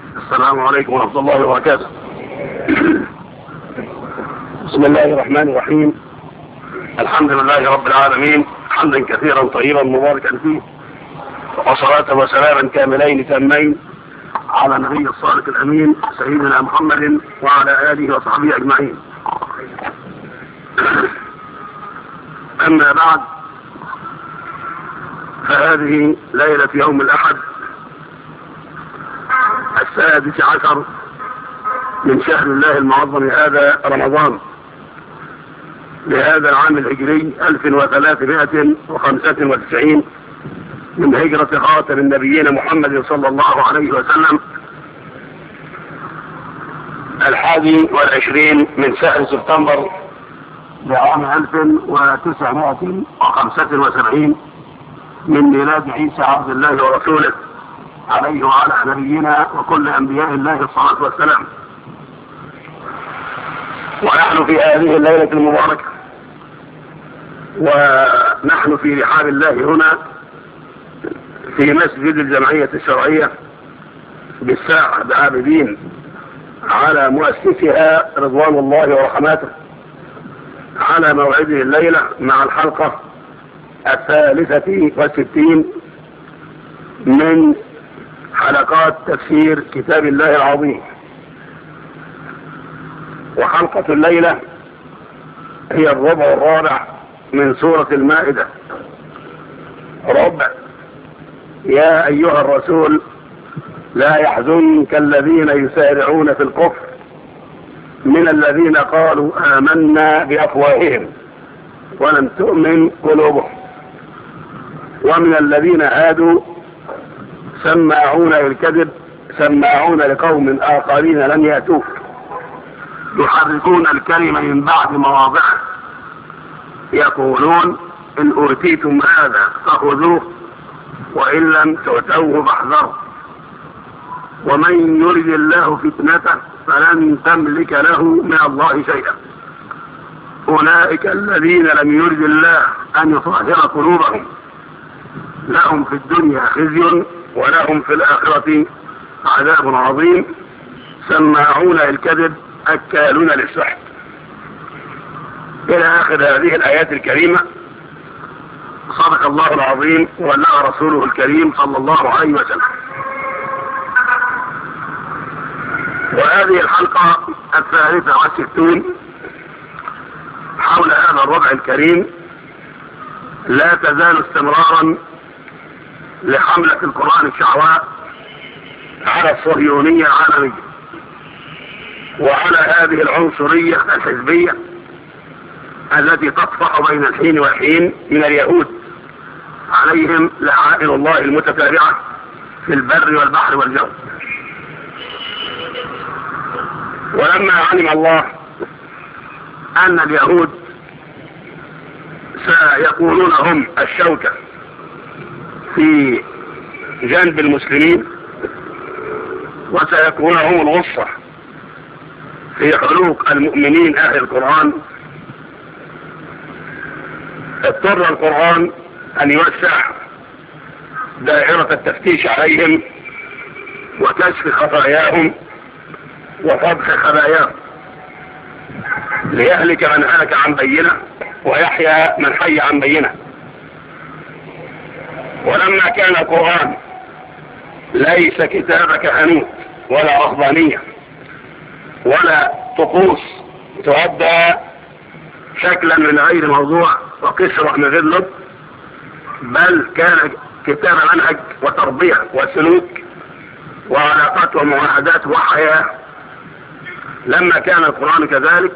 السلام عليكم ورحمة الله وبركاته بسم الله الرحمن الرحيم الحمد لله رب العالمين حمدا كثيرا طيبا مباركا فيه وصلاة وسلاما كاملين تامين على نبي الصادق الأمين سيدنا محمد وعلى آله وصحبه أجمعين أما بعد فهذه ليلة يوم الأحد السادس عشر من شهر الله المعظم هذا رمضان لهذا العام الهجري 1395 من هجرة خاتم النبيين محمد صلى الله عليه وسلم الحادي والعشرين من شهر سبتمبر لعام 1975 من ميلاد عيسى عبد الله ورسوله عليه وعلى نبينا وكل انبياء الله الصلاه والسلام. ونحن في هذه الليله المباركه ونحن في رحاب الله هنا في مسجد الجمعيه الشرعيه بالساعه بعابدين على مؤسسها رضوان الله ورحماته على موعده الليله مع الحلقه الثالثه والستين من حلقات تفسير كتاب الله العظيم وحلقة الليلة هي الربع الرابع من سورة المائدة ربع يا أيها الرسول لا يحزنك الذين يسارعون في الكفر من الذين قالوا آمنا بأفواههم ولم تؤمن قلوبهم ومن الذين هادوا سماعون للكذب سماعون لقوم آخرين لم يأتوك يحركون الكلمة من بعد مواضعه يقولون إن أوتيتم هذا فخذوه وإن لم تؤتوه فاحذروا ومن يرد الله فتنته فلن تملك له من الله شيئا أولئك الذين لم يرد الله أن يطهر قلوبهم لهم في الدنيا خزي ولهم في الآخرة عذاب عظيم سماعون للكذب أكالون للسحت إلى آخر هذه الآيات الكريمة صدق الله العظيم وبلغ رسوله الكريم صلى الله عليه وسلم وهذه الحلقة الثالثة والستون حول هذا الربع الكريم لا تزال استمرارا لحملة القرآن الشعواء على الصهيونية العالمية وعلى هذه العنصرية الحزبية التي تطفح بين الحين والحين من اليهود عليهم لعائن الله المتتابعة في البر والبحر والجو ولما علم الله أن اليهود سيكونون هم الشوكة في جانب المسلمين وسيكون هم الغصة في حلوق المؤمنين أهل القرآن اضطر القرآن أن يوسع دائرة التفتيش عليهم وكشف خطاياهم وفضح خباياهم ليهلك من هلك عن بينه ويحيى من حي عن بينه ولما كان القرآن ليس كتاب كهنوت ولا رهبانية ولا طقوس تؤدى شكلا من غير موضوع وقشرة من غير لب بل كان كتاب منهج وتربية وسلوك وعلاقات ومعاهدات وحياة لما كان القرآن كذلك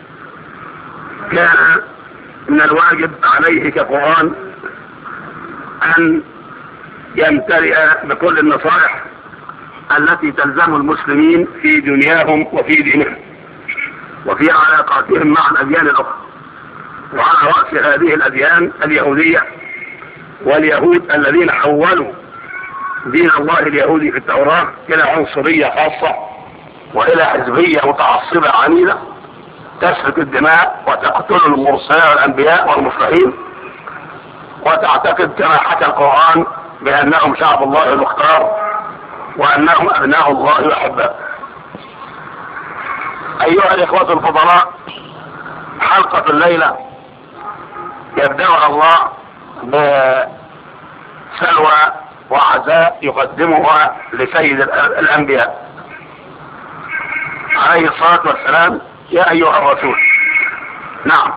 كان من الواجب عليه كقرآن أن يمتلئ بكل النصائح التي تلزم المسلمين في دنياهم وفي دينهم وفي علاقاتهم مع الأديان الأخرى وعلى رأس هذه الأديان اليهودية واليهود الذين حولوا دين الله اليهودي في التوراة إلى عنصرية خاصة وإلى حزبية متعصبة عنيدة تسفك الدماء وتقتل المرسلين والأنبياء والمصلحين وتعتقد كما حكى القرآن بأنهم شعب الله المختار وأنهم أبناء الله وأحباؤه أيها الإخوة الفضلاء حلقة الليلة يبدأها الله بسلوى وعزاء يقدمها لسيد الأنبياء عليه الصلاة والسلام يا أيها الرسول نعم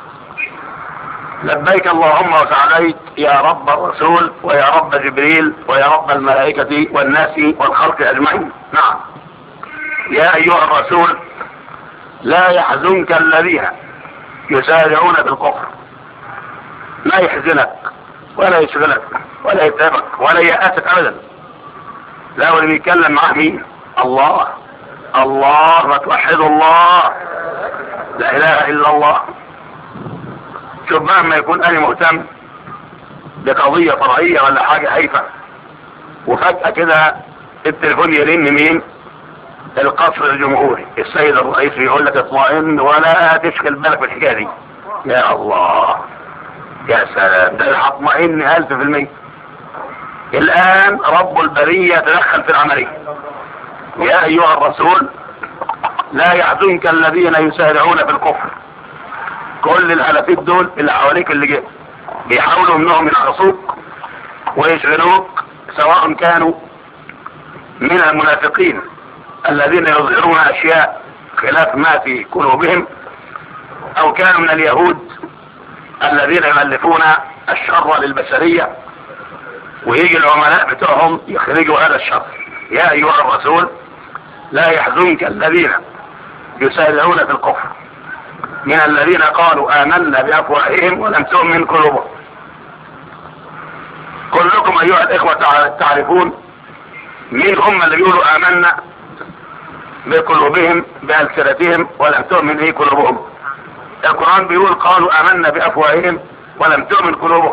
لبيك اللهم وسعديك يا رب الرسول ويا رب جبريل ويا رب الملائكة والناس والخلق أجمعين نعم يا أيها الرسول لا يحزنك الذين يسارعون في الكفر لا يحزنك ولا يشغلك ولا يتعبك ولا يأسك أبدا لا واللي بيتكلم معاه مين الله الله ما توحدوا الله لا اله الا الله شوف مهما يكون انا مهتم بقضية فرعية ولا حاجة هايفة وفجأة كده التليفون يرن مين القصر الجمهوري السيد الرئيس يقول لك اطمئن ولا تشغل بالك بالحكاية دي يا الله يا سلام ده هطمئن الف في المية الان رب البرية يتدخل في العملية يا ايها الرسول لا يحزنك الذين يسارعون في الكفر كل الهلافيت دول اللي حواليك اللي جاي بيحاولوا انهم ينقصوك ويشغلوك سواء كانوا من المنافقين الذين يظهرون اشياء خلاف ما في قلوبهم او كانوا من اليهود الذين يؤلفون الشر للبشرية ويجي العملاء بتوعهم يخرجوا هذا الشر يا ايها الرسول لا يحزنك الذين يسارعون في الكفر من الذين قالوا آمنا بأفواههم ولم تؤمن قلوبهم كلكم أيها الإخوة تعرفون مين هم اللي بيقولوا آمنا بقلوبهم بألسنتهم ولم تؤمن إيه قلوبهم القرآن بيقول قالوا آمنا بأفواههم ولم تؤمن قلوبهم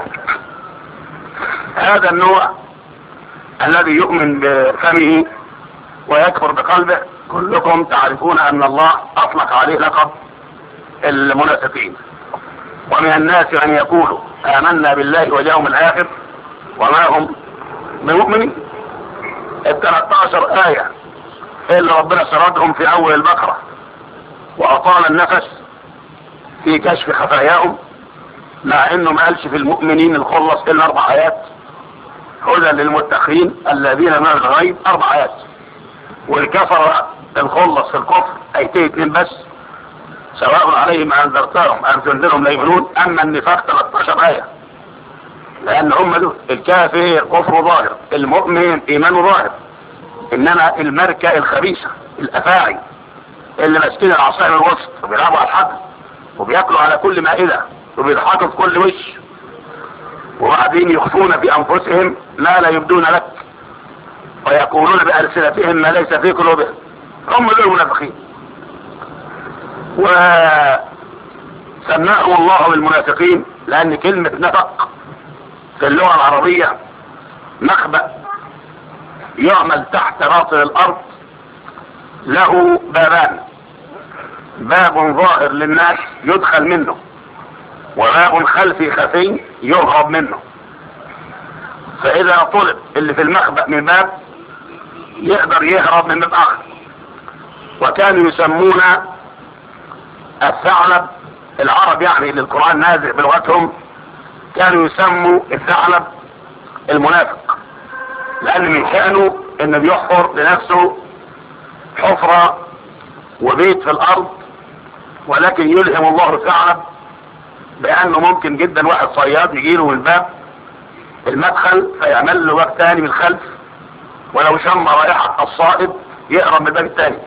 هذا النوع الذي يؤمن بفمه ويكفر بقلبه كلكم تعرفون ان الله اطلق عليه لقب المنافقين ومن الناس من يقولوا امنا بالله واليوم الاخر وما هم بمؤمنين ال 13 آية اللي ربنا سردهم في أول البقرة وأطال النفس في كشف خفاياهم مع إنه ما قالش في المؤمنين الخلص إلا أربع آيات هدى للمتقين الذين من الغيب أربع آيات والكفر الخلص في الكفر ايتين اتنين بس سواء عليهم انذرتهم ام تنذرهم لا يؤمنون اما النفاق 13 ايه لان هم دول الكافر كفر ظاهر المؤمن ايمان ظاهر انما المركة الخبيثة الافاعي اللي ماسكين العصاية من الوسط وبيلعبوا على الحد وبياكلوا على كل مائدة وبيضحكوا في كل وش وبعدين يخفون في انفسهم ما لا يبدون لك ويقولون بألسنتهم ما ليس في قلوبهم هم دول المنافقين وسماهم الله بالمنافقين لأن كلمة نفق في اللغة العربية مخبأ يعمل تحت باطن الأرض له بابان باب ظاهر للناس يدخل منه وباب خلفي خفي يهرب منه فإذا طلب اللي في المخبأ من باب يقدر يهرب من باب اخر وكانوا يسمون الثعلب العرب يعني اللي القرآن نازل بلغتهم كانوا يسموا الثعلب المنافق لان من شأنه انه بيحفر لنفسه حفرة وبيت في الارض ولكن يلهم الله الثعلب بانه ممكن جدا واحد صياد يجيله من الباب المدخل فيعمل له باب تاني من الخلف ولو شم رائحة الصائد يقرب من الباب الثاني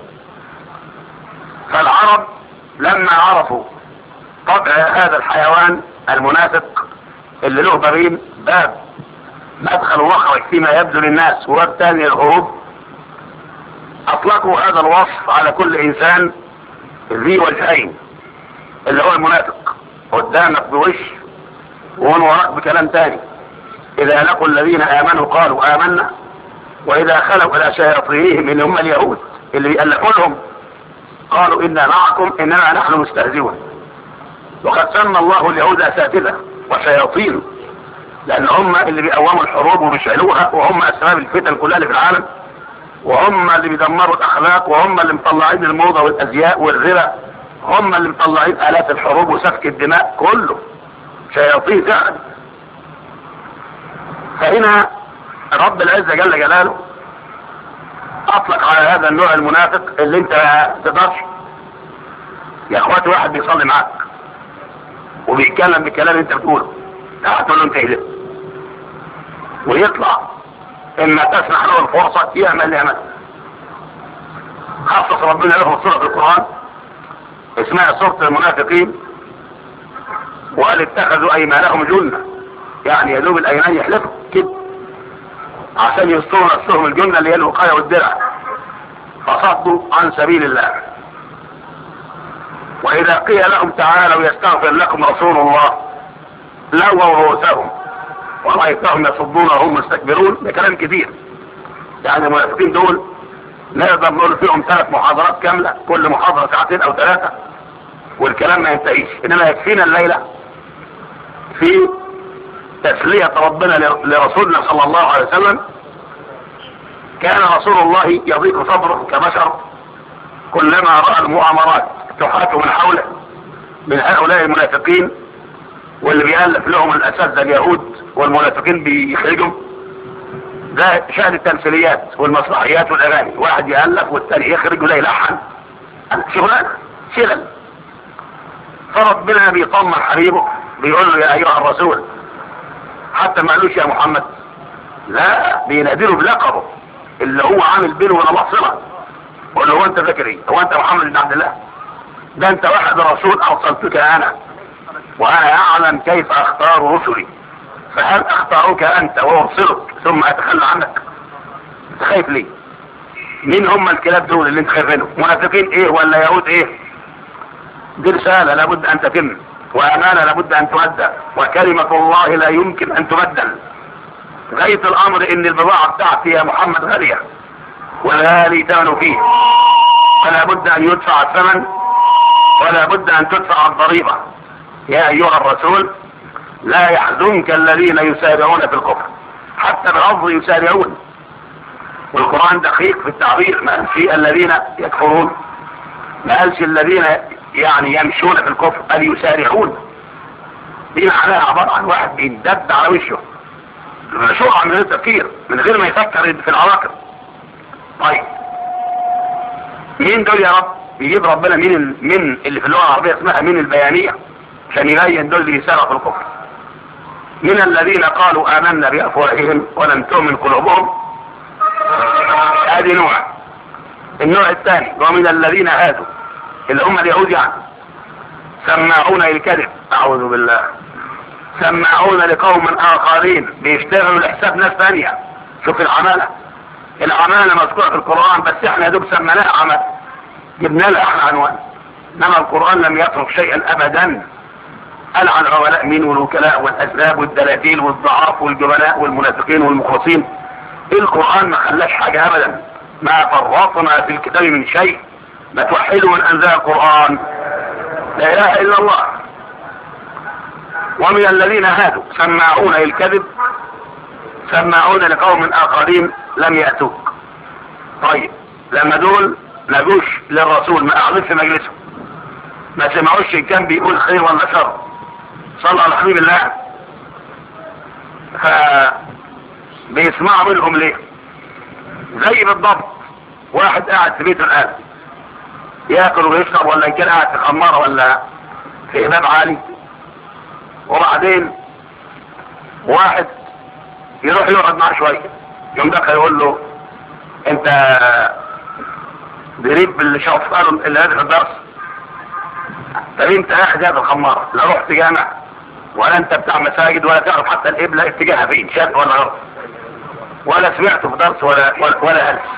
فالعرب لما عرفوا طبع هذا الحيوان المنافق اللي له بابين باب مدخل ومخرج فيما يبدو للناس وباب ثاني للهروب اطلقوا هذا الوصف على كل انسان ذي وجهين اللي هو المنافق قدامك بوش ومن وراك بكلام تاني اذا لقوا الذين امنوا قالوا امنا واذا خلوا الى شياطينهم اللي هم اليهود اللي بيألفوا لهم قالوا انا معكم انما نحن مستهزئون وقد سمى الله اليهود اساتذه وشياطين لان هم اللي بيقوموا الحروب وبيشعلوها وهم اسباب الفتن كلها اللي في العالم وهم اللي بيدمروا الاخلاق وهم اللي مطلعين الموضه والازياء والربا هم اللي مطلعين الات الحروب وسفك الدماء كله شياطين فعلا فهنا رب العزه جل جلاله اطلق على هذا النوع المنافق اللي انت ما تقدرش يا اخواتي واحد بيصلي معاك وبيتكلم بالكلام اللي انت بتقوله لا تقول له انت ايه ويطلع اما تسمح له الفرصه يعمل يعمل خصص ربنا له سوره في القران اسمها سوره المنافقين وقال اتخذوا ايمانهم جنه يعني يدوب الايمان يحلفوا كده عشان يستروا نفسهم الجنه اللي هي الوقايه والدرع فصدوا عن سبيل الله واذا قيل لهم تعالوا يستغفر لكم رسول الله لووا رؤوسهم ورأيتهم يصدون وهم مستكبرون ده كلام كتير يعني المنافقين دول نقدر نقول فيهم ثلاث محاضرات كاملة كل محاضرة ساعتين او ثلاثة والكلام ما ينتهيش انما يكفينا الليلة في تسلية ربنا لرسولنا صلى الله عليه وسلم كان رسول الله يضيق صدره كبشر كلما رأى المؤامرات تحاك من حوله من هؤلاء المنافقين واللي بيألف لهم الأساتذة اليهود والمنافقين بيخرجهم ده شأن التمثيليات والمسرحيات والأغاني واحد يألف والثاني يخرج ولا يلحن شغلانة شغل فربنا بيطمن حبيبه بيقول له يا أيها الرسول حتى ما قالوش يا محمد لا بينادله بلقبه اللي هو عامل بينه وبين الله صله قول له هو انت فاكر ايه؟ هو انت محمد بن عبد الله؟ ده انت واحد رسول ارسلتك انا وانا اعلم كيف اختار رسلي فهل اختارك انت وارسلك ثم اتخلى عنك؟ انت خايف ليه؟ مين هم الكلاب دول اللي انت خايف منهم؟ منافقين ايه ولا يهود ايه؟ دي رسالة لابد ان تتم وامانة لابد ان تؤدى وكلمة الله لا يمكن ان تبدل غاية الامر ان البضاعة بتاعتي يا محمد غالية والغالي ثمن فيه فلا بد ان يدفع الثمن ولا بد ان تدفع الضريبة يا ايها الرسول لا يحزنك الذين يسارعون في الكفر حتى بالعرض يسارعون والقرآن دقيق في التعبير ما في الذين يكفرون ما قالش الذين يعني يمشون في الكفر بل يسارعون دي معناها عبارة عن واحد بيندب على وشه مشروع من غير تفكير من غير ما يفكر في العواقب طيب مين دول يا رب يجيب ربنا مين ال... مين اللي في اللغه العربيه اسمها مين البيانيه عشان يبين دول اللي يسارعوا في الكفر من الذين قالوا امنا بافواههم ولم تؤمن قلوبهم ادي نوع النوع الثاني ومن الذين هادوا اللي هم اليهود يعني سماعون للكذب اعوذ بالله سماعون لقوم اخرين بيشتغلوا لحساب ناس ثانيه شوف العماله العماله مذكوره في القران بس احنا يا دوب سميناها عمل جبنا لها احنا عنوان انما القران لم يترك شيئا ابدا قال عن العملاء مين والوكلاء والاسباب والدلاتيل والضعاف والجبناء والمنافقين والمخلصين القران ما خلاش حاجه ابدا ما فرطنا في الكتاب من شيء ما توحدوا من انزل القران لا اله الا الله ومن الذين هادوا سماعون للكذب سماعون لقوم اخرين لم ياتوك طيب لما دول ما جوش للرسول ما قعدوش في مجلسه ما سمعوش ان كان بيقول خير ولا شر صلى على حبيب الله ف بيسمعوا منهم ليه زي بالضبط واحد قاعد في بيته الان ياكل ويشرب ولا ان كان قاعد في خماره ولا في امام عالي وبعدين واحد يروح يقعد معاه شويه يوم دخل يقول له انت قريب باللي شاف قالوا اللي هذا الدرس طب انت قاعد هذا الخماره لا رحت جامع ولا انت بتاع مساجد ولا تعرف حتى القبله اتجاهها فين شرق ولا غرب ولا سمعت في درس ولا ولا, ولا هلس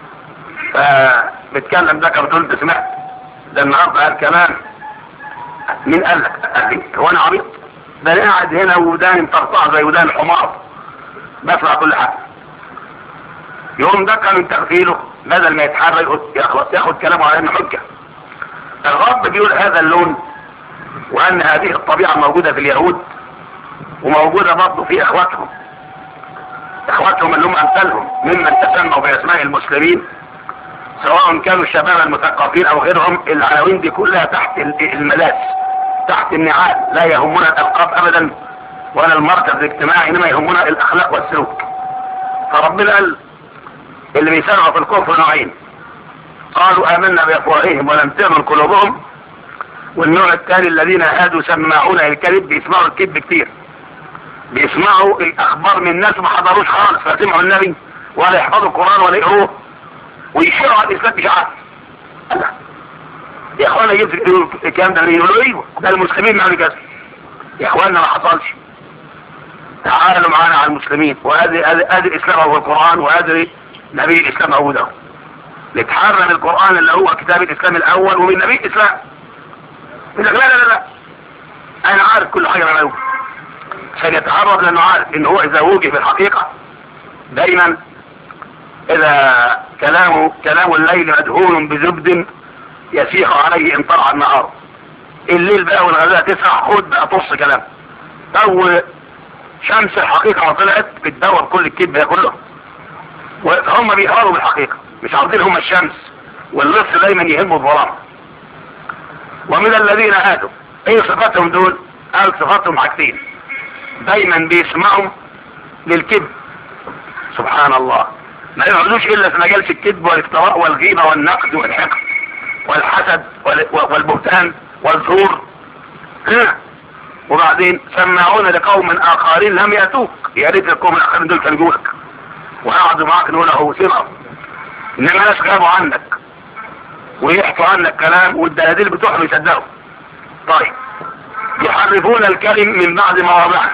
فبتكلم ده كنت انت سمعت ده النهارده قال كمان مين قال لك؟ قال لي هو انا عبيط؟ ده انا قاعد هنا وداني مطرطعه زي ودان الحمار بسمع كل حاجه يوم ده كان من تغفيله بدل ما يتحرك يخلص ياخد كلامه على انه حجه الرب بيقول هذا اللون وان هذه الطبيعه موجوده في اليهود وموجوده برضه في اخواتهم اخواتهم اللي هم امثالهم ممن تسموا باسماء المسلمين سواء كانوا الشباب المثقفين او غيرهم العناوين دي كلها تحت الملاذ تحت النعال لا يهمنا الالقاب ابدا ولا المركز الاجتماعي انما يهمنا الاخلاق والسلوك فربنا قال اللي بيسارعوا في الكفر نوعين قالوا امنا بافواههم ولم تؤمن قلوبهم والنوع الثاني الذين هادوا سماعون الكذب بيسمعوا الكذب كتير بيسمعوا الاخبار من ناس ما حضروش خالص فسمعوا النبي ولا يحفظوا القران ولا يقروه ويشيروا على الاسلام اشاعات يا اخوانا جبت الكلام ده يقولوا ايوه ده المسلمين معنا كذا يا اخوانا ما حصلش تعالوا معانا على المسلمين وهذه هذه الاسلام هو القران وهذه نبي الاسلام هو ده نتحرم القران اللي هو كتاب الاسلام الاول ومن نبي الاسلام يقول لك لا لا لا لا انا عارف كل حاجه انا عشان يتعرض لانه عارف ان هو اذا وجه في الحقيقه دايما اذا كلامه كلام الليل مدهون بزبد يسيح عليه ان طلع النهار الليل بقى والغداء تسرح خد بقى طص كلام او شمس الحقيقة ما طلعت بتدور كل الكذب ده كله وهم بيهربوا بالحقيقة مش عارفين هم الشمس واللص دايما يهموا الظلام ومن الذين هادوا ايه صفاتهم دول قال صفاتهم حاجتين دايما بيسمعوا للكذب سبحان الله ما يقعدوش الا في مجال الكذب والافتراء والغيبة والنقد والحقد والحسد والبهتان والزور ها وبعدين سمعون لقوم اخرين لم ياتوك يا ريت القوم الاخرين دول كانوا جولك وقعدوا معاك نقول اهو سمعوا انما ناس غابوا عنك ويحكوا عنك كلام والدلاديل بتوعهم يصدقوا طيب يحرفون الكلم من بعد مواضعه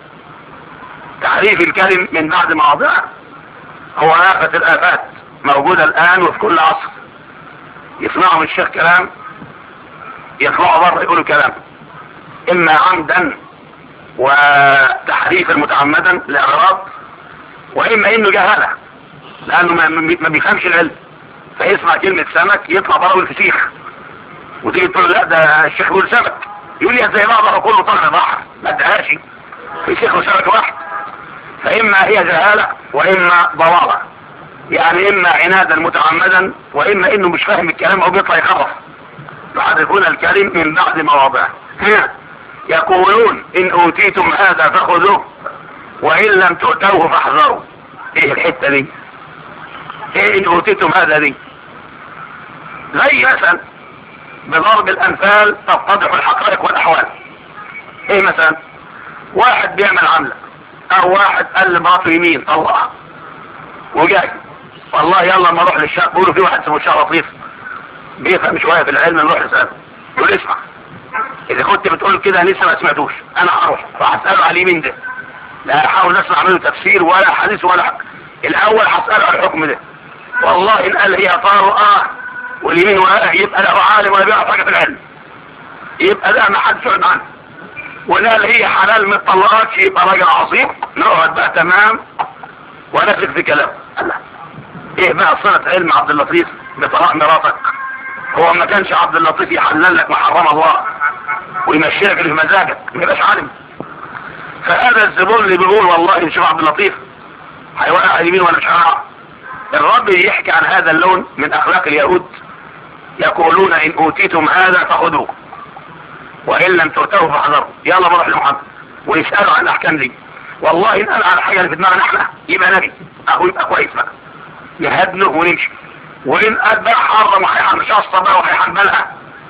تحريف الكلم من بعد مواضعه هو آفة الآفات موجودة الآن وفي كل عصر يسمعوا من الشيخ كلام يطلعوا بره يقولوا كلام اما عمدا وتحريفا متعمدا لاغراض واما انه جهاله لانه ما, ما بيفهمش العلم فيسمع كلمة سمك يطلع بره الفسيخ وتيجي تقول لا ده الشيخ بيقول سمك يقول لي زي بعضها كله طلع بحر ما ادهاش فسيخ وسمك واحد فاما هي جهالة واما ضلالة يعني اما عنادا متعمدا واما انه مش فاهم الكلام او بيطلع يخرف يحرفون الكلم من بعد مواضعه يقولون ان اوتيتم هذا فخذوه وان لم تؤتوه فاحذروا ايه الحته دي ايه ان اوتيتم هذا دي زي مثلا بضرب الامثال تتضح الحقائق والاحوال ايه مثلا واحد بيعمل عمله او واحد قال لمراته يمين طلعها وجاي والله يلا ما اروح للشاب بيقولوا في واحد اسمه الشيخ لطيف بيفهم شويه في العلم نروح نساله يقول اسمع اذا كنت بتقول كده لسه ما سمعتوش انا هروح فهساله على اليمين ده لا هحاول اسمع منه تفسير ولا حديث ولا حق. الاول هساله على الحكم ده والله ان قال هي طار اه واليمين واه يبقى له عالم ولا بيعرف حاجه في العلم يبقى ده ما حدش يقعد عنه وقال هي حلال ما تطلقش يبقى راجل عظيم نقعد بقى تمام ونثق في كلامه الله ايه بقى صلة علم عبد اللطيف بطلاق مراتك هو ما كانش عبد اللطيف يحلل لك ما حرم الله ويمشي لك اللي في مزاجك ما يبقاش عالم فهذا الزبون اللي بيقول والله نشوف عبد اللطيف هيوقع اليمين ولا مش هيوقع الرب يحكي عن هذا اللون من اخلاق اليهود يقولون ان اوتيتم هذا فخذوه وان لم تؤتوه فاحذروا يلا بروح لمحمد ويسالوا عن الاحكام دي والله ان قال على حاجه اللي في دماغنا احنا يبقى نبي اهو يبقى كويس بقى يهدنه ونمشي وان قال بقى حرم وهيحرم شخصه بقى وهيحملها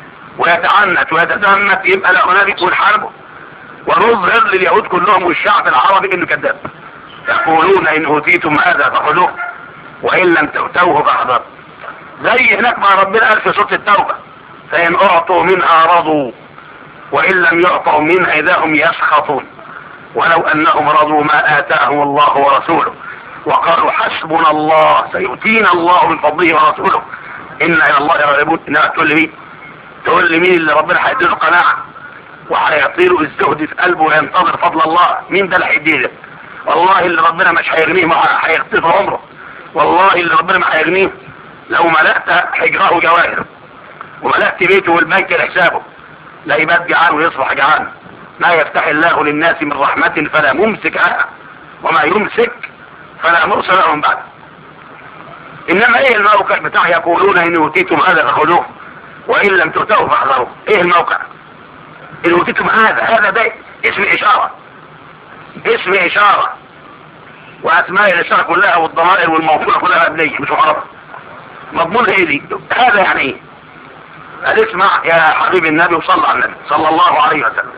ويتعنت ويتزمت يبقى له نبي والحرب ونظهر لليهود كلهم والشعب العربي انه كذاب يقولون ان اوتيتم هذا فخذوه وان لم تؤتوه فاحذروا زي هناك ما ربنا قال في سوره التوبه فان اعطوا منها رضوا وان لم يعطوا منها اذا هم يسخطون ولو انهم رضوا ما اتاهم الله ورسوله وقالوا حسبنا الله سيؤتينا الله من فضله ورسوله إن إلى الله راغبون إنها تقول لي مين تقول لي مين اللي ربنا هيديله قناعة وهيعطيله الزهد في قلبه وينتظر فضل الله مين ده اللي هيديه والله اللي ربنا مش هيغنيه ما هيغطيه في عمره والله اللي ربنا ما هيغنيه لو ملأت حجره جواهر وملأت بيته والبنك لحسابه لا يبات جعان ويصبح جعان ما يفتح الله للناس من رحمة فلا ممسك لها وما يمسك فلا مرسل لهم بعد انما ايه الموقع بتاع يقولون ان اوتيتم هذا فخذوه وان لم تؤتوه فاحذروه ايه الموقع ان اوتيتم هذا هذا ده اسم اشاره اسم اشاره واسماء الاشاره كلها والضمائر والموصوله كلها مبنيه مش معرفه مضمون ايه دي هذا يعني ايه قال اسمع يا حبيب النبي وصلى على النبي صلى الله عليه وسلم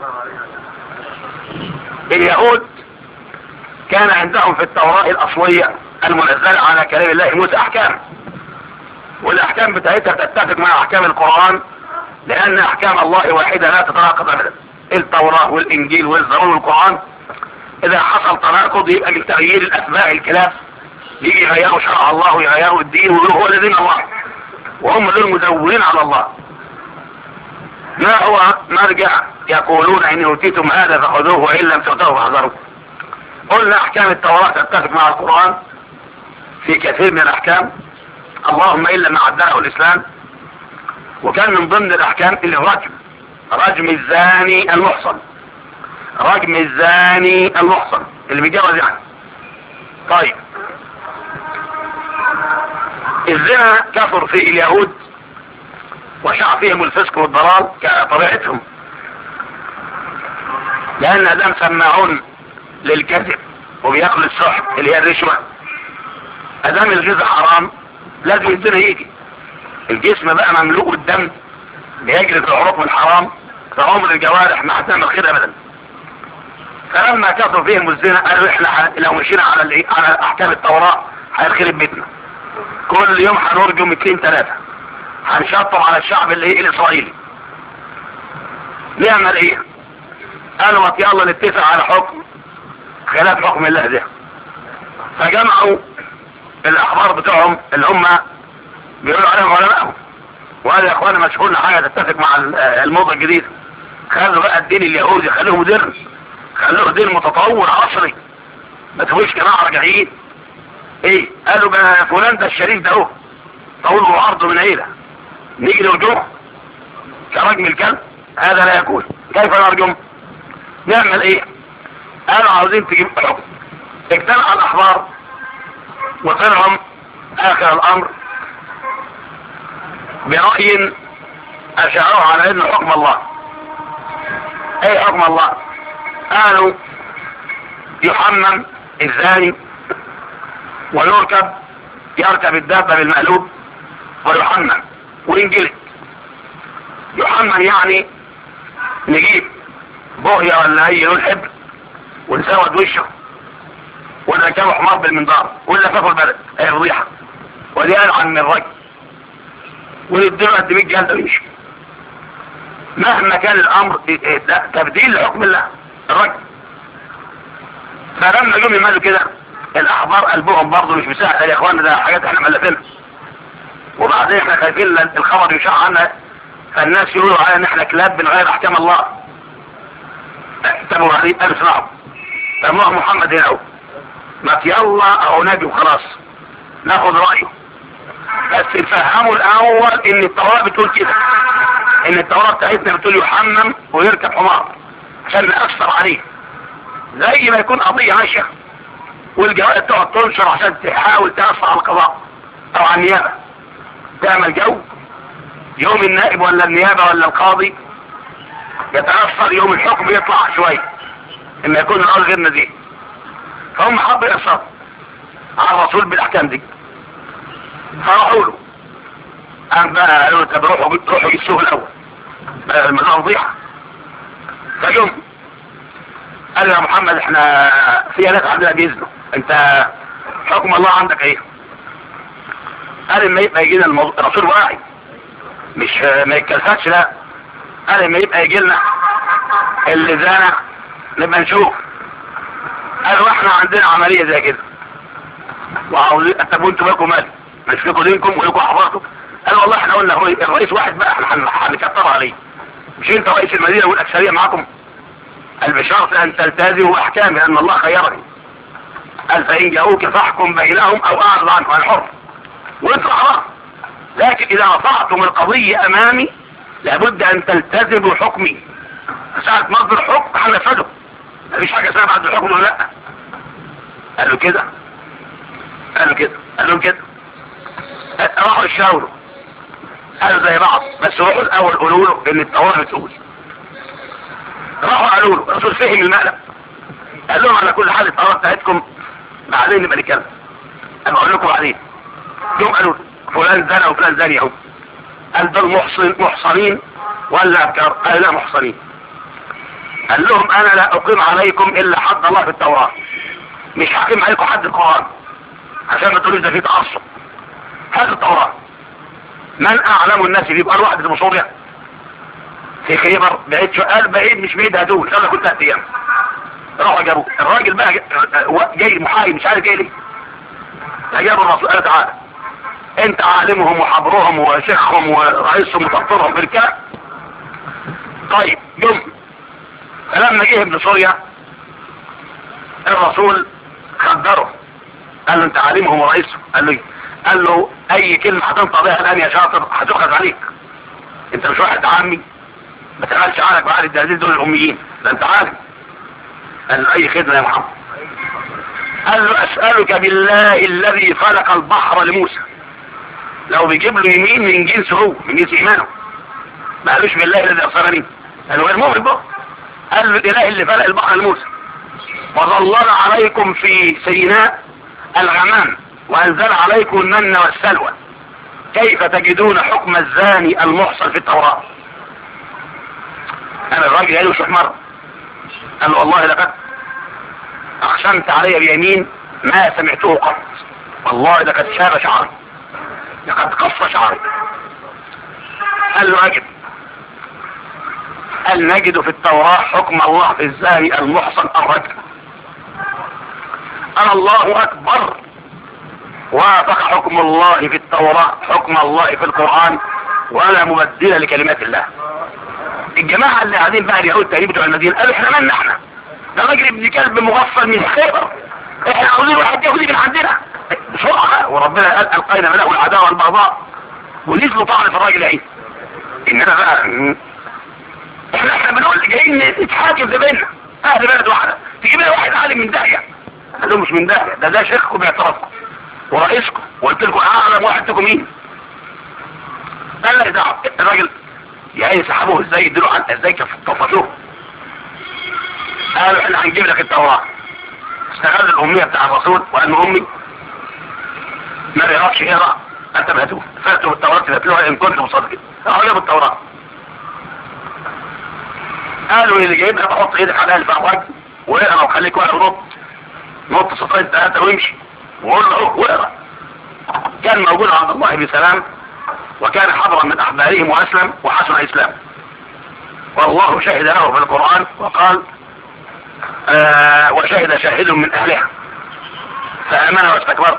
اليهود كان عندهم في التوراة الأصلية المنزلة على كلام الله موسى أحكام والأحكام بتاعتها تتفق مع أحكام القرآن لأن أحكام الله واحدة لا تتناقض أبدا التوراة والإنجيل والزبور والقرآن إذا حصل تناقض يبقى من تغيير الأسماء الكلام يجي يغيروا شرع الله ويغيروا الدين ويقولوا هو الذين الله وهم دول مدونين على الله ما هو مرجع يقولون ان اوتيتم هذا فخذوه وان لم تؤتوه فاحذروه قلنا احكام التوراة تتفق مع القرآن في كثير من الاحكام اللهم الا ما عدله الاسلام وكان من ضمن الاحكام اللي الرجم رجم الزاني المحصن رجم الزاني المحصن اللي بيتجوز يعني طيب الزنا كثر في اليهود وشع فيهم الفسق والضلال كطبيعتهم لان ادم سماعون للكذب وبياكل السحت اللي هي الرشوة ادام الغذاء حرام لازم الزنا يجي الجسم بقى مملوء الدم بيجري في العروق من حرام فعمر الجوارح ما هتعمل خير ابدا فلما كثر فيهم الزنا قالوا احنا لو مشينا على الايه على احكام التوراة هيخرب بيتنا كل يوم هنرجم اتنين تلاتة هنشطب على الشعب اللي ايه الاسرائيلي نعمل ايه قالوا ما يلا نتفق على حكم خلاف حكم الله ده فجمعوا الاحبار بتوعهم اللي هم بيقولوا عليهم علمائهم وقالوا يا اخوانا مش كل حاجه تتفق مع الموضه الجديده خلوا بقى الدين اليهودي خلوه مودرن خلوه دين متطور عصري ما تقولش جماعه راجعين ايه قالوا بقى فلان ده الشريف ده اهو طول وعرضه من عيله نيجي نرجمه كرجم الكلب هذا لا يكون كيف نرجم نعمل ايه قالوا عاوزين تجيب حكم اجتمع الاحبار وطلعهم اخر الامر برأي اشاروه على انه حكم الله اي حكم الله قالوا يحمم الزاني ويركب يركب الدابة بالمقلوب ويحمم وينجلد يحمم يعني نجيب بوهية ولا اي لون حبر ونسود وشه ونركبه حمار بالمنظار ولا فاكل البلد اي فضيحة ودي العن من الرجل ونديله قد 100 جلده ويمشي مهما كان الامر تبديل لحكم الله الرجل فلما جم يمالوا كده الاحبار قلبهم برضه مش مساعد يا اخوانا ده حاجات احنا ملفينها وبعدين احنا خايفين الخبر يشاع عنا فالناس يقولوا علينا ان احنا كلاب بنغير احكام الله احتموا عليه قالوا اسمعوا سموه محمد هنا اهو ما يلا اهو نبي وخلاص ناخد رايه بس نفهموا الاول ان التوراة بتقول كده ان التوراة بتاعتنا بتقول يحمم ويركب حمار عشان نأثر عليه زي ما يكون قضية ماشية والجوائز تقعد تنشر عشان تحاول تأثر على القضاء او على النيابة تعمل جو يوم النائب ولا النيابة ولا القاضي يتأثر يوم الحكم يطلع شوية اما يكون الارض غير نزيه فهم حبوا يأثروا على الرسول بالاحكام دي فراحوا له قام بقى قالوا طب روحوا روحوا يسوه الاول المسألة فضيحة فجم قال يا محمد احنا في ناس عندنا بيزنوا انت حكم الله عندك ايه قال اما يبقى يجينا الموضوع الرسول واعي مش ما يتكلفتش لا قال اما يبقى يجي لنا اللي زانع نبقى نشوف قالوا احنا عندنا عملية زي كده وعاوزين طب وانتوا مالكم مال مش لكم دينكم ولكم احباركم قال والله احنا قلنا هو الرئيس واحد بقى احنا هنكتر عليه مش انت رئيس المدينة والاكثرية معاكم قال بشرط ان تلتزموا احكامي ان الله خيرني قال فان جاءوك فاحكم بينهم او اعرض عنهم عن حر وانتوا حرام لكن اذا رفعتم القضية امامي لابد ان تلتزموا حكمي ساعة مصدر حكم هنفذه مفيش حاجة اسمها بعد الحكم ولا لا قالوا كده قالوا كده قال لهم كده راحوا يشاوروا قالوا زي بعض بس روحوا الاول قولوا له ان التوراه بتقول راحوا قالوا له الرسول فهم المقلب قال لهم على كل حال التوراه بتاعتكم بعدين نبقى نتكلم انا اقول لكم بعدين يوم قالوا فلان زنى وفلان زاني اهو قال دول محصن محصنين ولا ابكار قال لا محصنين قال لهم انا لا اقيم عليكم الا حد الله في التوراة مش هقيم عليكم حد القرآن عشان ما تقولوش ده في تعصب هذا التوراة من اعلم الناس دي يبقى الواحد اسمه صوبيا في خيبر بعيد شو قال بعيد مش بعيد هدول قال كنت ثلاث ايام راحوا جابوه الراجل بقى جاي محايد مش عارف جاي ليه فجابوا الرسول قال تعالى انت عالمهم وحبرهم وشيخهم ورئيسهم وتقطرهم في الكلام طيب يوم فلما جه ابن سوريا الرسول خبره قال له انت عالمهم ورئيسهم قال له ايه؟ قال له اي كلمة هتنطق بها الان يا شاطر هتؤخذ عليك انت مش واحد عامي ما تغلش عنك بعد الدهزيز دول الاميين ده انت عالم قال له اي خدمة يا محمد قال له اسألك بالله الذي خلق البحر لموسى لو بيجيب له يمين من جنس هو من جنس ايمانه ما قالوش بالله الذي ابصرني قال له غير مؤمن بقى قال له الاله اللي خلق البحر لموسى وظلل عليكم في سيناء الغمام وانزل عليكم المن والسلوى كيف تجدون حكم الزاني المحصن في التوراة انا الراجل قال له شوف مرة قال له والله لقد اقسمت علي بيمين ما سمعته قط والله لقد شاب شعري لقد قص شعري قال له اجب هل نجد في التوراة حكم الله في الزاني المحصن الرجل قال الله اكبر وافق حكم الله في التوراة حكم الله في القرآن ولا مبدل لكلمات الله الجماعة اللي قاعدين بقى اليهود تقريبا بتوع المدينة قالوا احنا مالنا احنا ده راجل ابن كلب مغفل من خيبر احنا عاوزين واحد يهودي من عندنا بسرعة وربنا قال القينا ملأه العداوة والبغضاء ونزلوا طعن في الراجل عيسى اننا بقى احنا احنا بنقول جايين نتحاكم في بيننا اهل بلد واحدة تجيب لنا واحد عالم من داهية قال لهم مش من داهية ده ده شيخكم باعترافكم ورئيسكم وقلت لكم اعلم واحد فيكم مين قال لك دعوة الراجل يعني سحبوه ازاي يدلوا عن ازاي كفتوه قالوا احنا هنجيب لك التوراة استغل الامية بتاع الرسول وقال امي ما بيعرفش يقرا انت بهتوه فاتوا بالتوراة تتلوها ان كنتم صادقين راحوا جابوا التوراة قالوا اللي جايبها بحط ايدك على الفعواج واقرا وخليك واقف نط نط سطرين ثلاثة وامشي وقول له واقرا كان موجود عند الله بسلام وكان حضرا من احبارهم واسلم وحسن اسلام والله شهد له في القرآن وقال آه وشهد شاهد من اهلها فامن واستكبرت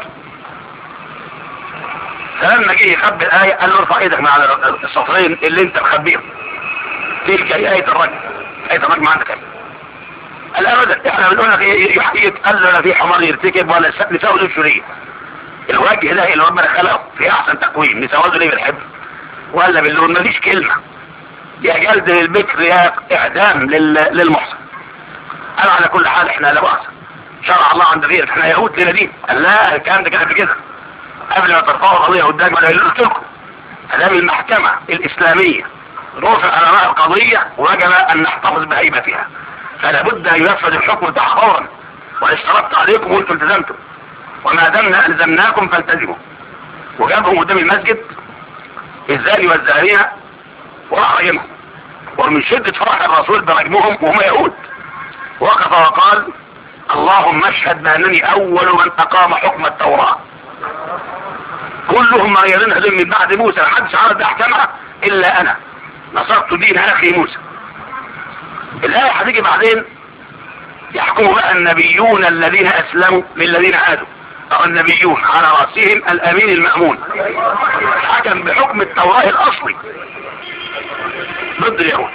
فلما جه يخبي الآية قال له ارفع ايدك مع السطرين اللي انت مخبيهم تلك هي آية الرجل آية الرجل ما عندك قال ابدا احنا بنقول لك يتقال له لا في حمار يرتكب ولا نساوي له شريك الوجه ده اللي ربنا خلقه في احسن تقويم نساوي ليه بالحب ولا باللون مفيش كلمة يا جلد للبكر يا اعدام للمحسن قال على كل حال احنا لا بأس شرع الله عند غيرك احنا يهود لنا دين قال لا الكلام ده كده قبل كده قبل ما ترفعوا القضية قدام انا قلت لكم امام المحكمة الاسلامية رفع امام القضية وجب ان نحتفظ بهيبتها فلا بد ان ينفذ الحكم بتاعها فورا واشترطت عليكم وانتم التزمتم وما دمنا الزمناكم فالتزموا وجابهم قدام المسجد الزاني والزانية وراح رجمهم ومن شدة فرح الرسول برجمهم وهم يهود وقف وقال اللهم اشهد بانني اول من اقام حكم التوراة كلهم مريضين هذول من بعد موسى محدش عرض احكامها الا انا نصرت دين اخي موسى الآية هتيجي بعدين يحكم بقى النبيون الذين أسلموا للذين عادوا أو النبيون على رأسهم الأمين المأمون حكم بحكم التوراة الأصلي ضد اليهود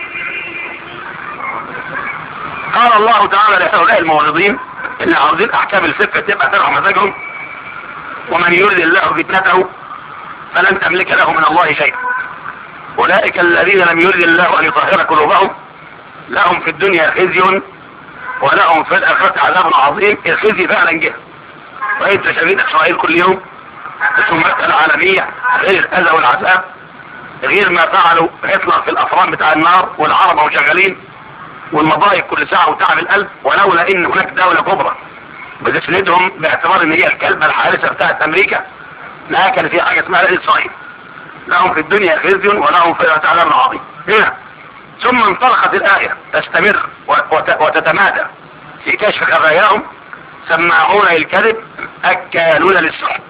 قال الله تعالى لهؤلاء المعرضين اللي عاوزين أحكام الفقه تبقى ترعى مزاجهم ومن يرد الله فتنته فلن تملك له من الله شيئا أولئك الذين لم يرد الله أن يطهر قلوبهم لهم في الدنيا خزي ولهم في الآخرة عذاب عظيم الخزي فعلا جه وانت شايفين اسرائيل كل يوم ثم مسألة عالمية غير الاذى والعذاب غير ما فعلوا هتلر في الافران بتاع النار والعرب وهم شغالين والمضايق كل ساعة وتعب القلب ولولا ان هناك دولة كبرى بتسندهم باعتبار ان هي الكلمة الحارسة بتاعت امريكا لا كان في حاجة اسمها اسرائيل لهم في الدنيا خزي ولهم في العذاب عظيم هنا ثم انطلقت الآية تستمر وت- وتتمادى في كشف خفاياهم سماعون للكذب أكالون للسحت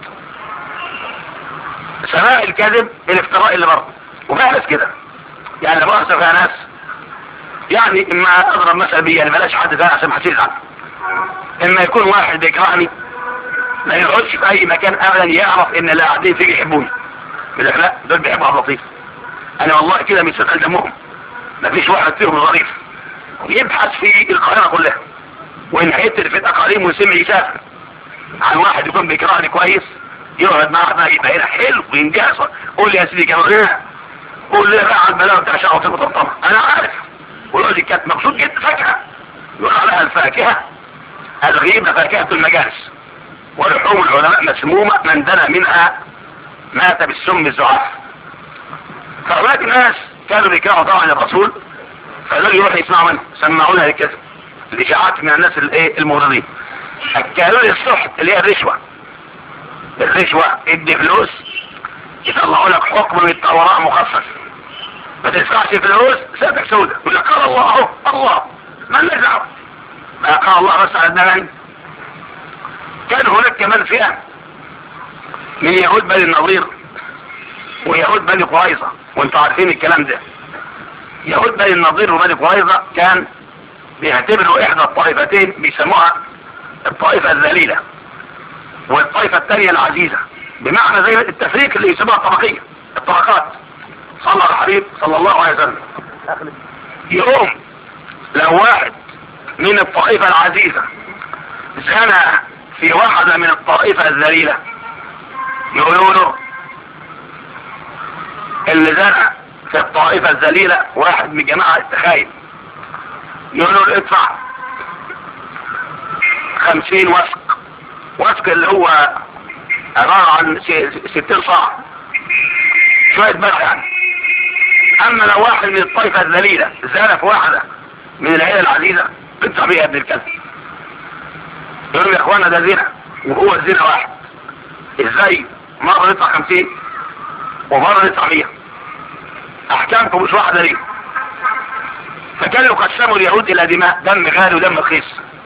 سماع الكذب الافتراء اللي بره وفيها ناس كده يعني بقى فيها ناس يعني اما اضرب مثل بي يعني بلاش حد تاني عشان ما حدش يزعل اما يكون واحد بيكرهني ما يقعدش في اي مكان ابدا يعرف ان اللي قاعدين فيه يحبوني يقول لك لا دول بيحبوا عبد اللطيف انا والله كده من ثقل دمهم ما فيش واحد فيهم ظريف يبحث في القاهره كلها وان حته في الاقاليم ويسمع يسافر عن واحد يكون بيكرهني كويس يقعد معاه بقى يبقى هنا حلو وينجاز قول لي يا سيدي كمان ايه قول لي بقى على البلاوه بتاع شعر وطمطم انا عارف ويقول لي كانت مقصود جدا فاكهه يقول عليها الفاكهه الغيبه فاكهه المجالس ولحوم العلماء مسمومه من دنا منها مات بالسم الزعاف فهناك ناس كانوا بيكرهوا طبعا الرسول فدول يروحوا يسمعوا منه سمعونا للكذب الاشاعات من الناس الايه المغرضين اكلوا لي السحت اللي هي الرشوه الرشوه ادي فلوس يطلعوا لك حكم من التوراة مخصص ما تدفعش فلوس سابك سودة يقول لك قال الله اهو الله ما دعوه ما قال الله بس على الدمان كان هناك كمان فئة من يهود بني النظير ويهود بني قريظة وانتوا عارفين الكلام ده يهود بني النظير وبني قريظة كان بيعتبروا احدى الطائفتين بيسموها الطائفة الذليلة والطائفة الثانية العزيزة بمعنى زي التفريق اللي يسموها الطبقية الطبقات صلى الحبيب صلى الله عليه وسلم يقوم لو واحد من الطائفة العزيزة زنى في واحدة من الطائفة الذليلة يقولوا له اللي زنى في الطائفة الذليلة واحد من جماعة التخايل يقولوا له ادفع خمسين وسق وسق اللي هو عبارة عن ستين صاع شوية بقى يعني اما لو واحد من الطائفة الذليلة زال في واحدة من العيلة العزيزة ادفع بيها ابن الكلب يقولوا يا اخوانا ده زنا وهو الزنا واحد ازاي مرة ندفع خمسين ومرة ندفع مية احكامكم مش واحدة ليه فكانوا يقسموا اليهود الى دماء دم غالي ودم رخيص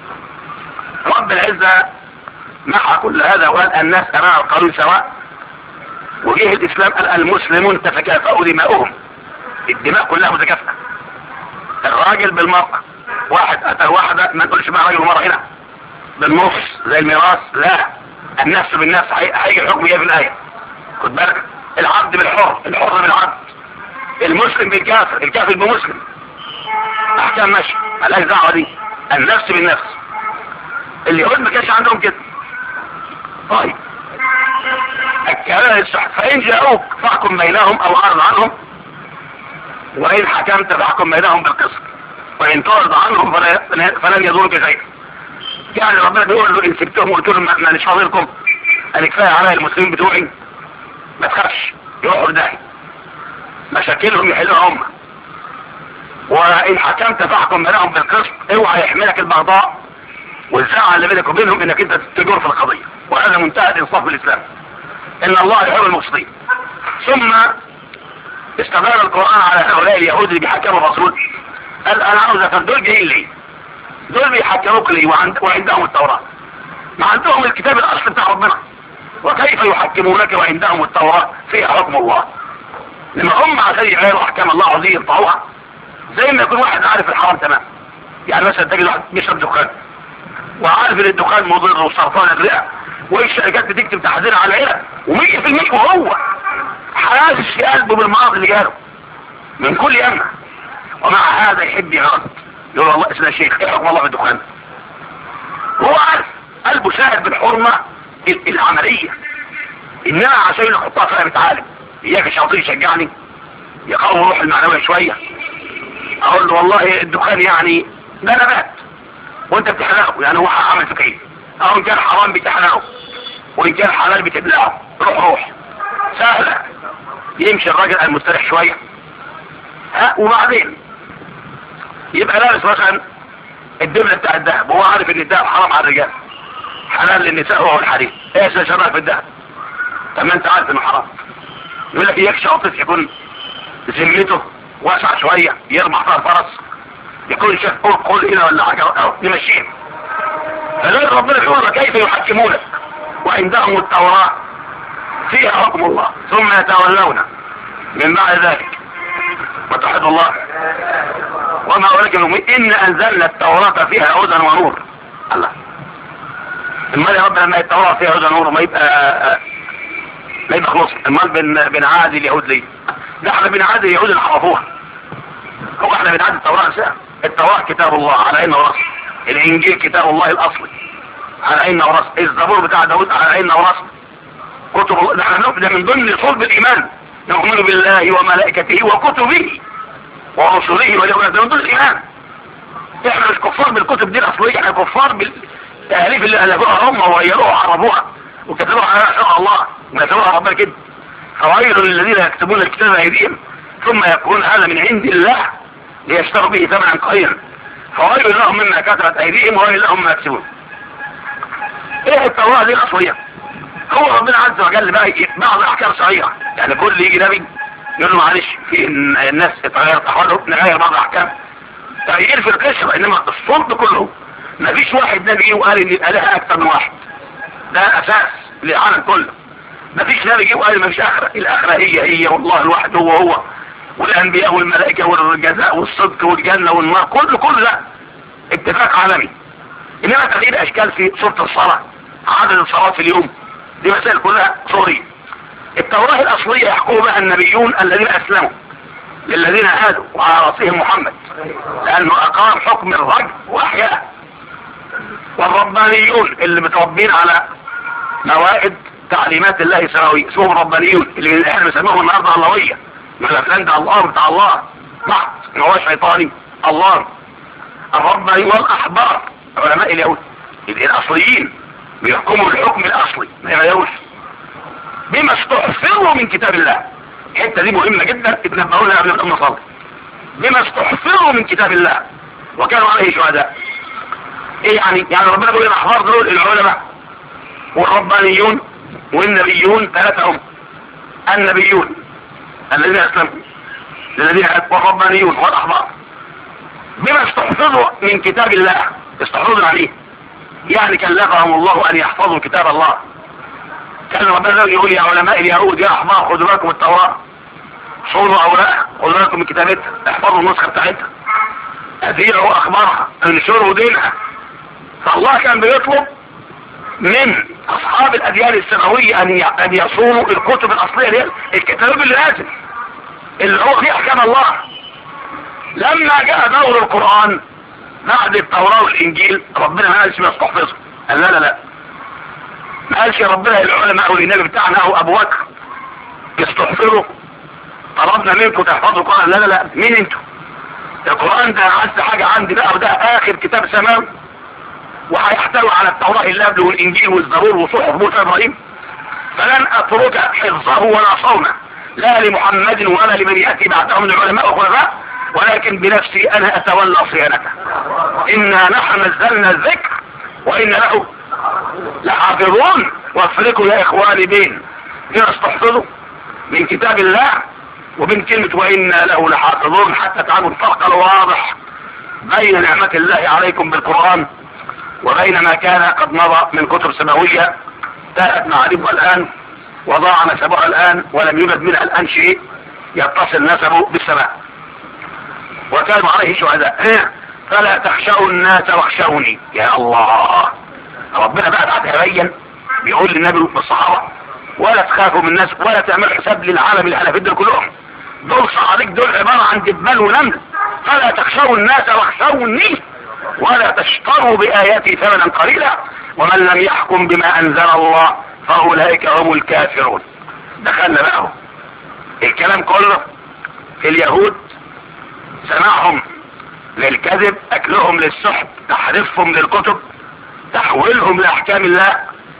رب العزة محى كل هذا وقال الناس امام القانون سواء وجه الاسلام قال المسلمون تتكافأوا دماؤهم الدماء كلها متكافئة الراجل بالمرأة واحد قتل واحدة ما نقولش مع راجل ومرأة هنا بالنص زي الميراث لا النفس بالنفس هيجي الحكم جاي في الآية خد بالك العبد بالحر الحر بالعبد المسلم بالكافر الكافر بمسلم احكام ماشي مالهاش دعوه دي النفس بالنفس اليهود ما كانش عندهم كده طيب الكلام الصح فإن جاءوك فاحكم بينهم أو أعرض عنهم وإن حكمت فاحكم بينهم بالقسط وإن تعرض عنهم فلا- فلن يضرك شيئا يعني ربنا بيقول له إن سبتهم وقلت لهم ما مش فاضلكم أنا كفاية عليا المسلمين بتوعي ما تخافش يروحوا لداهي مشاكلهم يحلوها هم وإن حكمت فاحكم بينهم بالقسط اوعى يحملك البغضاء والزعل اللي بينك وبينهم انك انت تجور في القضية وهذا منتهى الانصاف بالاسلام ان الله يحب المقسطين ثم استدل القرآن على هؤلاء اليهود اللي بيحكموا الرسول قال انا عاوز افهم دول جايين ليه دول بيحكموك ليه وعند وعندهم التوراة ما عندهم الكتاب الاصل بتاع ربنا وكيف يحكمونك وعندهم التوراة فيها حكم الله لما هم عشان يغيروا احكام الله عاوزين يقطعوها زي ما يكون واحد عارف الحرام تمام يعني مثلا تجد واحد بيشرب دخان وعارف ان الدخان مضر وسرطان الرئه والشركات بتكتب تحذير على العيله ومية في المية وهو حاسس في قلبه بالمرض اللي جاله من كل يمنع ومع هذا يحب يغض يقول والله اسمه شيخ ايه حكم الله في الدخان هو عارف قلبه شاهد بالحرمة ال- العملية انما عشان يحطها فيها بتعالج اياك الشياطين يشجعني يقوي روح المعنوية شوية اقول له والله الدخان يعني ده نبات وانت بتحرقه يعني هو عمل فيك ايه او ان كان حرام بتحرقه وان كان حلال بتبلعه روح روح سهلة يمشي الراجل المستريح شوية ها وبعدين يبقى لابس مثلا الدبلة بتاع الذهب وهو عارف ان الذهب حرام على الرجال حلال للنساء وهو الحريم ايش شباب في الذهب طب ما انت عارف انه حرام يقول لك يكشف عطف يكون ذمته واسع شوية يرمح فيها الفرس يكون شاف قول قول هنا ولا حاجة أو يمشيه فذلك ربنا بيقول كيف يحكمونك وعندهم التوراة فيها حكم الله ثم يتولون من بعد ذلك وتوحد الله وما أولئك المؤمنين إن أنزلنا التوراة فيها هدى ونور الله المال يا رب لما التوراة فيها هدى ونور ما يبقى ما يبقى خلص المال بن بنعادي اليهود ليه ده احنا بنعادي اليهود اللي حرفوها هو احنا بنعادي التوراة نفسها التوراة كتاب الله على عين وراسه الانجيل كتاب الله الاصلي على عين وراسه الزبور بتاع داود على عين وراسه كتب الله ده احنا ده من ضمن صلب الايمان نؤمن بالله وملائكته وكتبه ورسله واليوم ده من ضمن الايمان احنا مش كفار بالكتب دي الاصليه احنا كفار بالتاليف اللي الفوها هم وغيروها وحرفوها وكتبوها على شرع الله وكتبوها ربنا كده فويل للذين يكتبون الكتاب بايديهم ثم يقولون هذا من عند الله ليشتروا به ثمنا قليلا فويل لهم مما كتبت ايديهم وويل لهم ما يكسبون ايه التوراة دي الاصلية هو ربنا عز وجل بقى بعض الاحكام صغيرة يعني كل يجي نبي يقول له معلش في الناس اتغيرت احوالهم نغير بعض الاحكام تغيير في القشرة انما الصلب كله ما فيش واحد نبي جه وقال ان الالهة اكثر من واحد ده اساس للعالم كله ما فيش نبي جه وقال ما فيش اخرة الاخرة هي هي والله الواحد هو هو والانبياء والملائكة والجزاء والصدق والجنة والنار كل كل ده اتفاق عالمي انما تغيير اشكال في صورة الصلاة عدد الصلوات في اليوم دي مسائل كلها صورية التوراة الاصلية يحكم بها النبيون الذين اسلموا للذين هادوا وعلى راسهم محمد لانه اقام حكم الرجل واحياء والربانيون اللي متربين على موائد تعليمات الله السماوية اسمهم ربانيون اللي احنا بنسميهم النهارده اللهوية يقول لك انت الله بتاع الله محض ان هو شيطاني الله الرباني والاحبار علماء اليهود الاصليين بيحكموا الحكم الاصلي ما يغيروش بما استحفظوا من كتاب الله الحته دي مهمه جدا اتنبهوا لها قبل ما نقوم نصلي بما استحفظوا من كتاب الله وكانوا عليه شهداء ايه يعني يعني ربنا بيقول الاحبار دول العلماء والربانيون والنبيون ثلاثه هم النبيون الذين اسلموا الذين والربانيون والاحبار بما استحفظوا من كتاب الله استحفظوا عليه يعني كلفهم الله ان يحفظوا كتاب الله كان ربنا يقول يا علماء اليهود يا احبار خذوا بالكم التوراة صونوا اوراقها خذوا بالكم من كتابتها احفظوا النسخة بتاعتها اذيعوا اخبارها انشروا دينها فالله كان بيطلب من اصحاب الاديان السماوية ان ان يصونوا الكتب الاصلية دي الكتاب اللي نازل اللي هو فيه احكام الله لما جاء دور القرآن بعد التوراة والانجيل ربنا ما قالش ما استحفظه قال لا لا لا ما قالش ربنا العلماء والنبي بتاعنا او ابو بكر يستحفظوا طلبنا منكم تحفظوا القرآن لا لا لا مين انتوا القرآن ده عز حاجة عندي بقى وده اخر كتاب سماوي وهيحتوي على التوراة اللي قبله والانجيل والزبور وصحف موسى ابراهيم فلن اترك حفظه ولا صونه لا لمحمد ولا لمن يأتي بعدهم من العلماء والخلفاء ولكن بنفسي انا اتولى صيانته انا نحن نزلنا الذكر وان له لحافظون وافرقوا يا اخواني بين بين استحفظوا من كتاب الله وبين كلمة وإنا له لحافظون حتى تعلموا الفرق الواضح بين نعمة الله عليكم بالقرآن وبين ما كان قد مضى من كتب سماوية تاءت معارفها الآن وضاع نسبها الآن ولم يوجد منها الآن شيء يتصل نسبه بالسماء وكانوا عليه شهداء فلا تخشوا الناس واخشوني يا الله ربنا بقى بعد يبين بيقول للنبي والصحابة ولا تخافوا من الناس ولا تعملوا حساب للعالم اللي احنا في دول كلهم دول صعاليك دول عبارة عن دبان ونمل فلا تخشوا الناس واخشوني ولا تشتروا بآياتي ثمنا قليلا ومن لم يحكم بما أنزل الله فأولئك هم الكافرون دخلنا بقى الكلام كله في اليهود سماعهم للكذب اكلهم للسحت تحريفهم للكتب تحويلهم لاحكام الله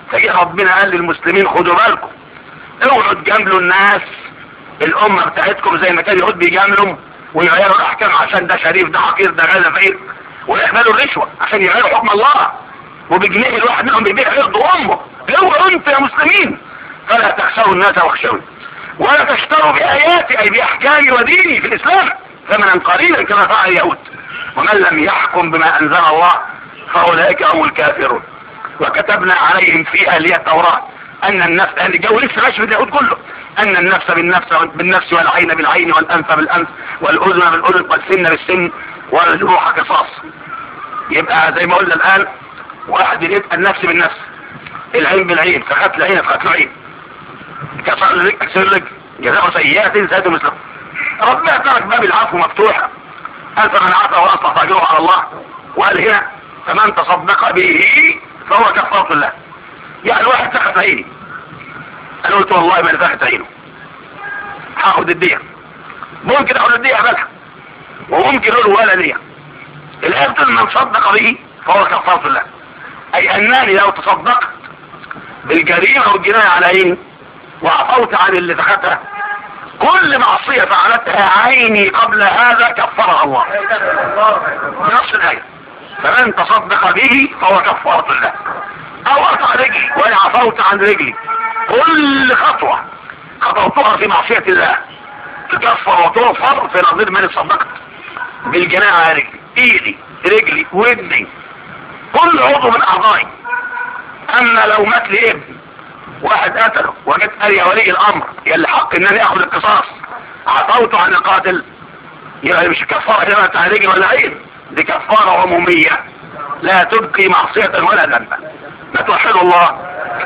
فجي ربنا قال للمسلمين خدوا بالكم اوعوا تجاملوا الناس الامه بتاعتكم زي ما كان يهود بيجاملوا ويغيروا الاحكام عشان ده شريف ده حقير ده غالي فقير ويقبلوا الرشوه عشان يغيروا حكم الله وبجنيه الواحد منهم بيبيع عرض امه اوعوا انتوا يا مسلمين فلا تخشوا الناس واخشوني ولا تشتروا بآياتي أي بأحكامي وديني في الإسلام ثمنا قليلا كما فعل اليهود ومن لم يحكم بما أنزل الله فأولئك هم الكافرون وكتبنا عليهم فيها اللي هي التوراة أن النفس أن الجو لسه ماشي في اليهود كله أن النفس بالنفس بالنفس والعين بالعين والأنف بالأنف والأذن بالأذن والسن بالسن والجروح قصاص يبقى زي ما قلنا الآن واحد يريد النفس بالنفس العين بالعين فقتل عين فقتل عين كسر لك اكسر لك جزاء سيئات سيئات مثله ربنا ترك باب العفو مفتوحا قال فمن عفا واصلح فاجره على الله وقال هنا فمن تصدق به فهو كفاره الله يعني واحد سخط عيني انا قلت والله ما سخط عينه هاخد الدية ممكن اخد الدية بالها وممكن اقول ولا دية الايه بتقول من صدق به فهو كفاره الله اي انني لو تصدقت بالجريمه والجنايه على عيني وعفوت عن اللي دخلتها كل معصية فعلتها عيني قبل هذا كفرها الله نفس الآية فمن تصدق به فهو كفارة الله أو قطع رجلي وإن عفوت عن رجلي كل خطوة خطوتها في معصية الله تكفر وتغفر في نظير من صدقت بالجناح على رجلي ايدي رجلي ودني كل عضو من اعضائي اما لو مات لي ابن واحد قتله وجدت قال يا ولي الامر يلي حق انني اخذ القصاص عفوت عن القاتل يبقى مش كفارة هنا بتاع رجل ولا عين دي كفارة عمومية لا تبقي معصية ولا ذنبا ما توحدوا الله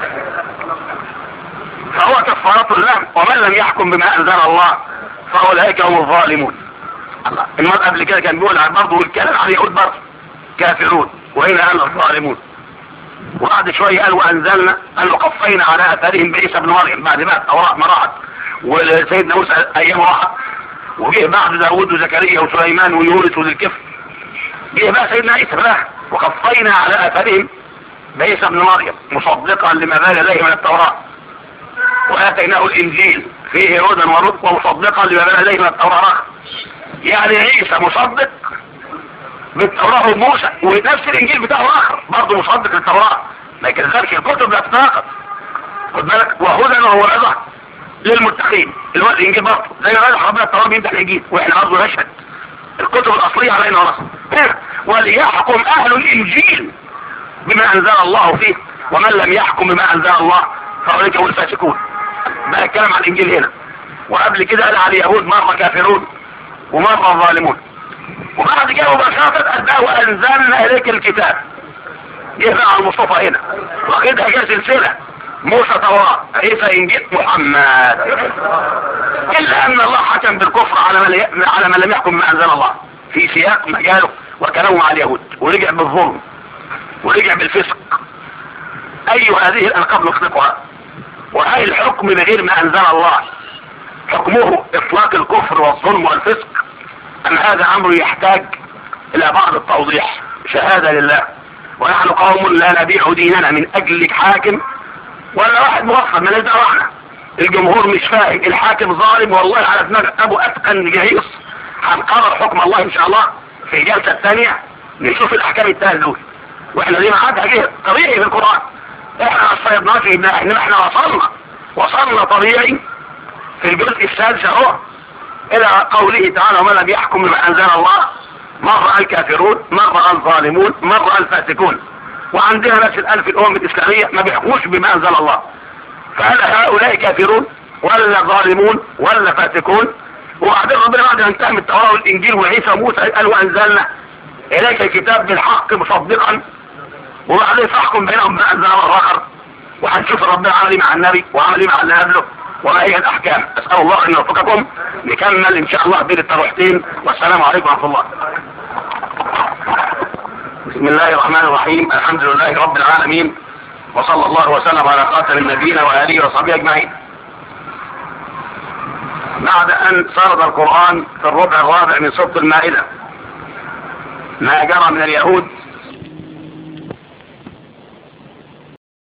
فهو كفارة الله ومن لم يحكم بما انزل الله فاولئك هم الظالمون الله المرء قبل كده كان بيقول برضه والكلام عليه يقول برضه كافرون وهنا قال الظالمون وبعد شوية قال وانزلنا قال وقفينا على اثارهم بعيسى بن مريم بعد ما التوراة ما راحت وسيدنا موسى ايام راحت وجه بعد داوود وزكريا وسليمان ويونس وذي الكفر جه بقى سيدنا عيسى بقى وقفينا على اثارهم بعيسى بن مريم مصدقا لما بان اليه من التوراة واتيناه الانجيل فيه هدى ورد ومصدقا لما بان اليه من التوراة يعني عيسى مصدق بالتوراة وموسى ونفس الانجيل بتاعه اخر برضه مصدق للتوراة ما يكذبش الكتب لا تتناقض خد بالك وهدى وموعظة للمتقين اللي هو الانجيل برضه زي ما قال ربنا التوراة بيمدح الانجيل واحنا برضه نشهد الكتب الاصلية علينا ورثة وليحكم اهل الانجيل بما انزل الله فيه ومن لم يحكم بما انزل الله فاولئك هم الفاسقون بقى الكلام عن الانجيل هنا وقبل كده قال على اليهود مرة كافرون ومرة ظالمون وبعد كده مباشرة قال وانزلنا اليك الكتاب جه بقى على المصطفى هنا واخدها كده سلسلة موسى توراة عيسى انجيل محمد الا ان الله حكم بالكفر على من على من لم يحكم ما انزل الله في سياق مجاله وكلامه مع اليهود ورجع بالظلم ورجع بالفسق اي هذه الالقاب نطلقها وهي الحكم بغير ما انزل الله حكمه اطلاق الكفر والظلم والفسق ام هذا امر يحتاج الى بعض التوضيح شهادة لله ونحن قوم لا نبيع ديننا من اجل حاكم ولا واحد موفر من ده احنا الجمهور مش فاهم الحاكم ظالم والله على دماغ ابو اتقن جهيص هنقرر حكم الله ان شاء الله في الجلسة الثانية نشوف الاحكام التالي دول واحنا دي معادها جه طبيعي في القرآن احنا ما صيدناش احنا احنا وصلنا وصلنا طبيعي في الجزء السادس اهو الى قوله تعالى ومن لم يحكم بما انزل الله مرة الكافرون مرة الظالمون مرة الفاسقون وعندنا ناس الان في الامم الاسلامية ما بيحكموش بما انزل الله فهل هؤلاء كافرون ولا ظالمون ولا فاسقون وبعدين ربنا بعد ان انتهى من التوراة والانجيل وعيسى وموسى قال وانزلنا اليك الكتاب بالحق مصدقا وبعدين فاحكم بينهم بما انزل الله اخر وهنشوف ربنا عمل مع النبي وعمل مع اللي قبله وما هي الاحكام اسال الله ان يوفقكم نكمل ان شاء الله بين التروحتين والسلام عليكم ورحمه الله بسم الله الرحمن الرحيم الحمد لله رب العالمين وصلى الله وسلم على خاتم النبيين واله وصحبه اجمعين بعد ان سرد القرآن في الربع الرابع من سورة المائدة ما جرى من اليهود